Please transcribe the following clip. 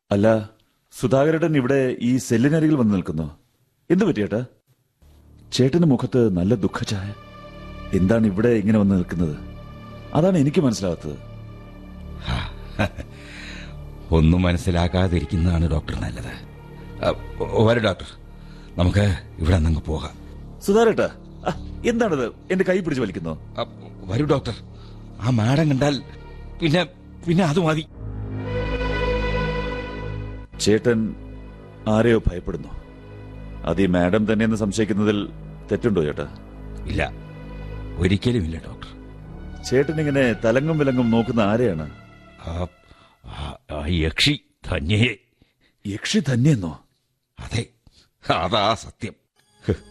അല്ല സുധാകരേട്ടൻ ഇവിടെ ഈ സെല്ലിനരികിൽ വന്ന് നിൽക്കുന്നു എന്തു പറ്റിയേട്ടാ ചേട്ടന്റെ മുഖത്ത് നല്ല ദുഃഖഛായ എന്താണ് ഇവിടെ ഇങ്ങനെ വന്ന് നിൽക്കുന്നത് അതാണ് എനിക്ക് മനസ്സിലാകാത്തത് ഒന്നും മനസ്സിലാക്കാതിരിക്കുന്നതാണ് ഡോക്ടർ നല്ലത് അ, വരൂ ഡോക്ടർ നമുക്ക് ഇവിടെ നിന്ന് പോകാം സുധാകരേട്ടാ ആ, എന്താണിത് എന്റെ കൈ പിടിച്ച് വലിക്കുന്നോ അ, വരൂ ഡോക്ടർ ആ മാഡം കണ്ടാൽ പിന്നെ പിന്നെ അത് മതി ചേട്ടൻ ആരെയോ ഭയപ്പെടുന്നു അത് ഈ മാഡം തന്നെയെന്ന് സംശയിക്കുന്നതിൽ തെറ്റുണ്ടോ ചേട്ടാ ഇല്ല ഒരിക്കലും ഇല്ല ഡോക്ടർ ചേട്ടൻ ഇങ്ങനെ തലങ്ങും വിലങ്ങും നോക്കുന്ന ആരെയാണ് ആ- ആ- ആ യക്ഷി ധന്യയെ യക്ഷി തന്നെയെന്നോ അതെ അതാ സത്യം